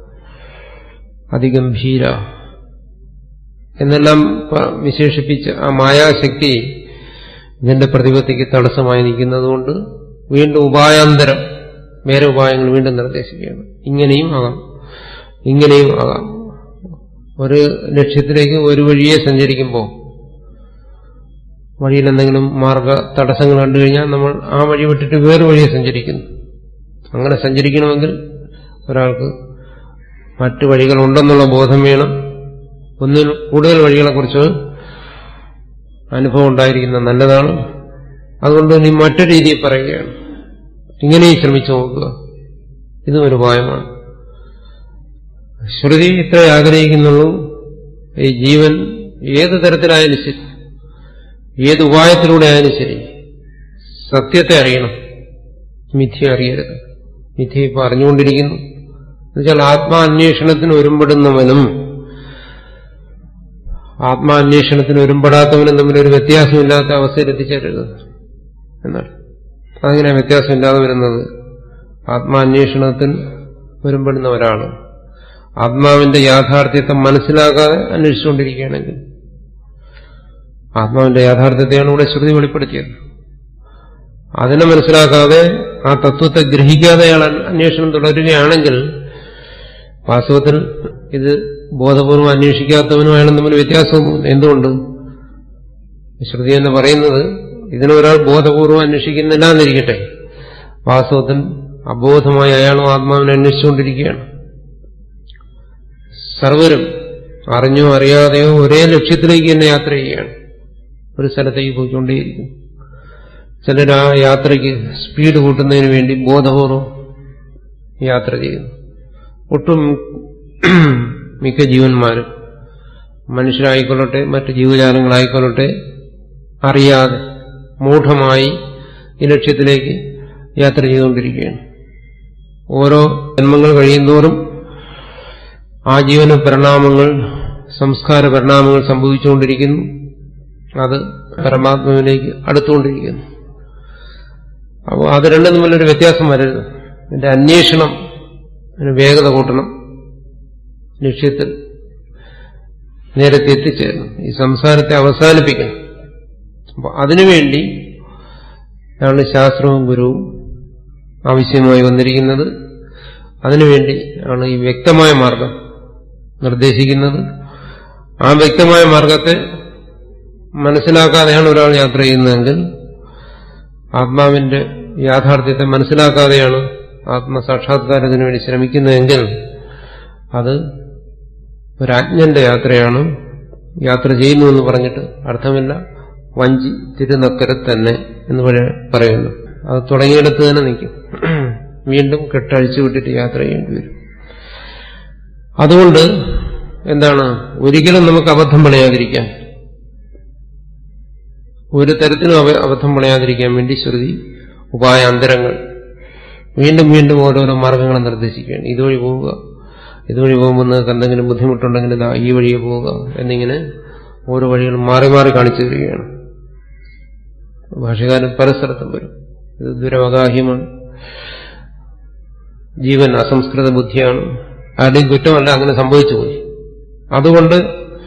അതിഗംഭീര എന്നെല്ലാം വിശേഷിപ്പിച്ച് ആ മായാശക്തി ഇതിന്റെ പ്രതിപത്തിക്ക് തടസ്സമായി നിൽക്കുന്നതുകൊണ്ട് വീണ്ടും ഉപായാന്തരം വേറെ ഉപായങ്ങൾ വീണ്ടും നിർദ്ദേശിക്കുകയാണ് ഇങ്ങനെയും ആകാം ഇങ്ങനെയും ആകാം ഒരു ലക്ഷ്യത്തിലേക്ക് ഒരു വഴിയെ സഞ്ചരിക്കുമ്പോൾ വഴിയിൽ എന്തെങ്കിലും മാർഗ തടസ്സങ്ങൾ കണ്ടു കഴിഞ്ഞാൽ നമ്മൾ ആ വഴി വിട്ടിട്ട് വേറെ വഴിയെ സഞ്ചരിക്കുന്നു അങ്ങനെ സഞ്ചരിക്കണമെങ്കിൽ ഒരാൾക്ക് മറ്റു വഴികളുണ്ടെന്നുള്ള ബോധം വേണം ഒന്നിൽ കൂടുതൽ വഴികളെക്കുറിച്ച് അനുഭവം ഉണ്ടായിരിക്കുന്നത് നല്ലതാണ് അതുകൊണ്ട് നീ മറ്റു രീതിയിൽ പറയുകയാണ് ഇങ്ങനെയും ശ്രമിച്ചു നോക്കുക ഇതും ഒരു ഉപായമാണ് ശ്രുതി ഇത്ര ആഗ്രഹിക്കുന്നുള്ളൂ ഈ ജീവൻ ഏത് തരത്തിലായാലും ശരി ഏത് ഉപായത്തിലൂടെ ആയാലും ശരി സത്യത്തെ അറിയണം മിഥ്യ അറിയരുത് മിഥ്യ ഇപ്പൊ അറിഞ്ഞുകൊണ്ടിരിക്കുന്നു എന്നുവെച്ചാൽ ആത്മാന്വേഷണത്തിന് ഒരുമ്പെടുന്നവനും ആത്മാന്വേഷണത്തിന് ഒരുമ്പെടാത്തവനും തമ്മിൽ ഒരു വ്യത്യാസമില്ലാത്ത അവസ്ഥയിൽ എത്തിച്ചേരരുത് എന്നാണ് അതങ്ങനെ വ്യത്യാസമില്ലാതെ വരുന്നത് ആത്മാന്വേഷണത്തിൽ ഒരുമ്പെടുന്ന ഒരാള് ആത്മാവിന്റെ യാഥാർത്ഥ്യത്തെ മനസ്സിലാക്കാതെ അന്വേഷിച്ചുകൊണ്ടിരിക്കുകയാണെങ്കിൽ ആത്മാവിന്റെ യാഥാർത്ഥ്യത്തെയാണ് ഇവിടെ ശ്രുതി വെളിപ്പെടുത്തിയത് അതിനെ മനസ്സിലാക്കാതെ ആ തത്വത്തെ ഗ്രഹിക്കാതെ അയാൾ അന്വേഷണം തുടരുകയാണെങ്കിൽ വാസ്തവത്തിൽ ഇത് ബോധപൂർവം അന്വേഷിക്കാത്തവനും അയാളും തമ്മിൽ വ്യത്യാസമൊന്നുമില്ല എന്തുകൊണ്ട് ശ്രുതി എന്ന് പറയുന്നത് ഇതിനൊരാൾ ബോധപൂർവം അന്വേഷിക്കുന്നില്ല എന്നിരിക്കട്ടെ വാസ്തവത്തിൽ അബോധമായി അയാളും ആത്മാവിനെ അന്വേഷിച്ചുകൊണ്ടിരിക്കുകയാണ് സർവരും അറിഞ്ഞോ അറിയാതെയോ ഒരേ ലക്ഷ്യത്തിലേക്ക് തന്നെ യാത്ര ചെയ്യുകയാണ് ഒരു സ്ഥലത്തേക്ക് പോയിക്കൊണ്ടേയിരിക്കും ചിലർ ആ യാത്രയ്ക്ക് സ്പീഡ് കൂട്ടുന്നതിന് വേണ്ടി ബോധപൂർവം യാത്ര ചെയ്യുന്നു ഒട്ടും മിക്ക ജീവന്മാരും മനുഷ്യരായിക്കൊള്ളട്ടെ മറ്റ് ജീവജാലങ്ങളായിക്കൊള്ളട്ടെ അറിയാതെ മൂഢമായി ഈ ലക്ഷ്യത്തിലേക്ക് യാത്ര ചെയ്തുകൊണ്ടിരിക്കുകയാണ് ഓരോ ജന്മങ്ങൾ കഴിയുന്തോറും ആ ജീവന പരിണാമങ്ങൾ സംസ്കാര പരിണാമങ്ങൾ സംഭവിച്ചുകൊണ്ടിരിക്കുന്നു അത് പരമാത്മാവിലേക്ക് അടുത്തുകൊണ്ടിരിക്കുന്നു അപ്പോൾ അത് രണ്ടും തമ്മിലൊരു വ്യത്യാസം വരരുത് എന്റെ അന്വേഷണം അതിന് വേഗത കൂട്ടണം ലക്ഷ്യത്തിൽ നേരത്തെ എത്തിച്ചേരണം ഈ സംസാരത്തെ അവസാനിപ്പിക്കണം അപ്പൊ അതിനുവേണ്ടി ആണ് ശാസ്ത്രവും ഗുരുവും ആവശ്യമായി വന്നിരിക്കുന്നത് അതിനുവേണ്ടി ആണ് ഈ വ്യക്തമായ മാർഗം നിർദ്ദേശിക്കുന്നത് ആ വ്യക്തമായ മാർഗത്തെ മനസ്സിലാക്കാതെയാണ് ഒരാൾ യാത്ര ചെയ്യുന്നതെങ്കിൽ ആത്മാവിന്റെ യാഥാർത്ഥ്യത്തെ മനസ്സിലാക്കാതെയാണ് ആത്മസാക്ഷാത്കാരത്തിന് വേണ്ടി ശ്രമിക്കുന്നതെങ്കിൽ അത് ഒരജ്ഞന്റെ യാത്രയാണ് യാത്ര ചെയ്യുന്നു എന്ന് പറഞ്ഞിട്ട് അർത്ഥമില്ല വഞ്ചി തിരുനക്കരെ തന്നെ എന്ന് പറയുന്നു അത് തുടങ്ങിയിടത്ത് തന്നെ നിൽക്കും വീണ്ടും കെട്ടഴിച്ചു വിട്ടിട്ട് യാത്ര ചെയ്യേണ്ടി വരും അതുകൊണ്ട് എന്താണ് ഒരിക്കലും നമുക്ക് അബദ്ധം പണയാതിരിക്കാൻ ഒരു തരത്തിലും അബദ്ധം പണയാതിരിക്കാൻ വേണ്ടി ശ്രുതി ഉപായാന്തരങ്ങൾ വീണ്ടും വീണ്ടും ഓരോരോ മാർഗങ്ങൾ നിർദ്ദേശിക്കുകയാണ് ഇതുവഴി പോവുക ഇതുവഴി പോകുമ്പോൾ നിങ്ങൾക്ക് എന്തെങ്കിലും ബുദ്ധിമുട്ടുണ്ടെങ്കിൽ ഇതാ ഈ വഴിയെ പോവുക എന്നിങ്ങനെ ഓരോ വഴികൾ മാറി മാറി കാണിച്ചു തരികയാണ് ഭാഷകാരൻ പല സ്ഥലത്തും വരും ഇത് ദുരവഗാഹ്യമാണ് ജീവൻ അസംസ്കൃത ബുദ്ധിയാണ് ആരുടെയും കുറ്റമല്ല അങ്ങനെ സംഭവിച്ചു പോയി അതുകൊണ്ട്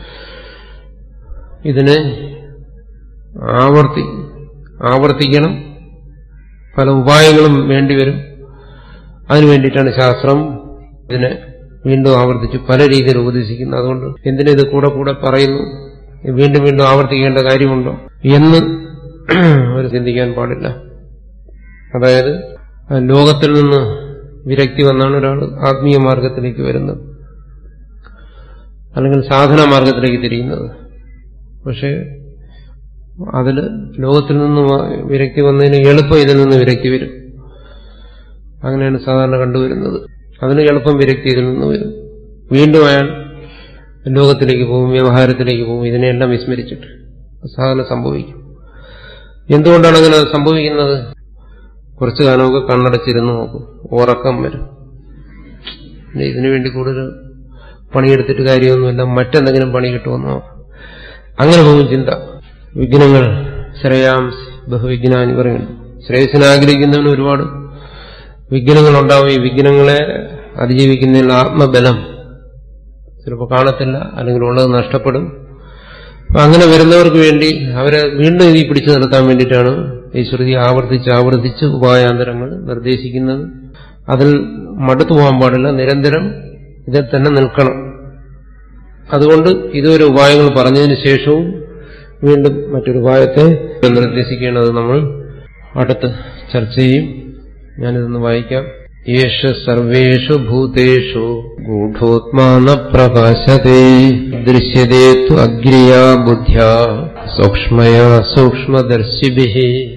ഇതിനെ ആവർത്തി ആവർത്തിക്കണം പല ഉപായങ്ങളും വേണ്ടിവരും അതിനു വേണ്ടിയിട്ടാണ് ശാസ്ത്രം ഇതിനെ വീണ്ടും ആവർത്തിച്ച് പല രീതിയിൽ ഉപദേശിക്കുന്നത് അതുകൊണ്ട് എന്തിനും ഇത് കൂടെ കൂടെ പറയുന്നു വീണ്ടും വീണ്ടും ആവർത്തിക്കേണ്ട കാര്യമുണ്ടോ എന്ന് അവർ ചിന്തിക്കാൻ പാടില്ല അതായത് ലോകത്തിൽ നിന്ന് വിരക്തി വന്നാണ് ഒരാൾ ആത്മീയ മാർഗത്തിലേക്ക് വരുന്നത് അല്ലെങ്കിൽ സാധന മാർഗത്തിലേക്ക് തിരിയുന്നത് പക്ഷേ അതിൽ ലോകത്തിൽ നിന്ന് വിരക്തി വന്നതിന് എളുപ്പം ഇതിൽ നിന്ന് വിരക്തി വരും അങ്ങനെയാണ് സാധാരണ കണ്ടുവരുന്നത് അതിന് എളുപ്പം വിരക്തി ഇതിൽ നിന്ന് വരും വീണ്ടും അയാൾ ലോകത്തിലേക്ക് പോകും വ്യവഹാരത്തിലേക്ക് പോകും ഇതിനെല്ലാം വിസ്മരിച്ചിട്ട് സാധാരണ സംഭവിക്കും എന്തുകൊണ്ടാണ് അങ്ങനെ സംഭവിക്കുന്നത് കുറച്ചു കാലമൊക്കെ കണ്ണടച്ചിരുന്ന് നോക്കും ഉറക്കം വരും പിന്നെ ഇതിനു വേണ്ടി കൂടുതൽ പണിയെടുത്തിട്ട് കാര്യമൊന്നുമില്ല മറ്റെന്തെങ്കിലും പണി കിട്ടുമെന്നോ അങ്ങനെ പോകും ചിന്ത വിഘ്നങ്ങൾ ശ്രേയാംസ് ബഹുവിഘ്നാനി പറയുന്നു ശ്രേയസിനെ ആഗ്രഹിക്കുന്നവന് ഒരുപാട് വിഘ്നങ്ങൾ ഉണ്ടാവും ഈ വിഘ്നങ്ങളെ അതിജീവിക്കുന്നതിനുള്ള ആത്മബലം ചിലപ്പോൾ കാണത്തില്ല അല്ലെങ്കിൽ ഉള്ളത് നഷ്ടപ്പെടും അപ്പൊ അങ്ങനെ വരുന്നവർക്ക് വേണ്ടി അവരെ വീണ്ടും ഈ പിടിച്ചു നിർത്താൻ വേണ്ടിയിട്ടാണ് ഈ ശ്രുതി ആവർത്തിച്ച് ആവർത്തിച്ച് ഉപായാന്തരങ്ങൾ നിർദ്ദേശിക്കുന്നത് അതിൽ മടുത്തു പോകാൻ പാടില്ല നിരന്തരം ഇതിൽ തന്നെ നിൽക്കണം അതുകൊണ്ട് ഇതുവരെ ഉപായങ്ങൾ പറഞ്ഞതിന് ശേഷവും വീണ്ടും മറ്റൊരു ഉപായത്തെ നിർദ്ദേശിക്കേണ്ടത് നമ്മൾ അടുത്ത് ചർച്ച ചെയ്യും ഞാനിതൊന്ന് വായിക്കാം യേഷ സർവേഷു ഭൂതേഷു ഗൂഢോത്മാന പ്രകാശത്തെ ദൃശ്യതേ തു അഗ്രിയാ ബുദ്ധ്യാ സൂക്ഷ്മയാ സൂക്ഷ്മദർശിഭി